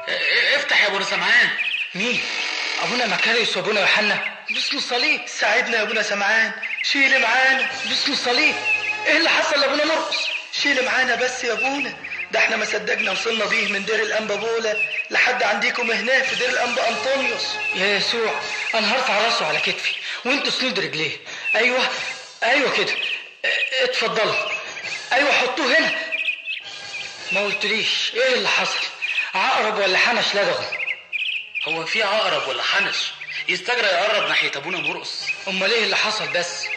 اه، افتح يا ابو سمعان مين ابونا مكاريوس وابونا يوحنا باسم الصليب ساعدنا يا ابونا سمعان شيل معانا باسم الصليب ايه اللي حصل لابونا مرقس شيل معانا بس يا ابونا ده احنا ما صدقنا وصلنا بيه من دير الانبا بولا لحد عنديكم هنا في دير الانبا انطونيوس يا يسوع انا هرفع راسه على كتفي وانتوا سنود رجليه ايوه ايوه كده اه، اتفضلوا ايوه حطوه هنا ما قلتليش ايه اللي حصل عقرب ولا حنش لدغه هو في عقرب ولا حنش يستجرى يقرب ناحيه ابونا مرقص امال ايه اللي حصل بس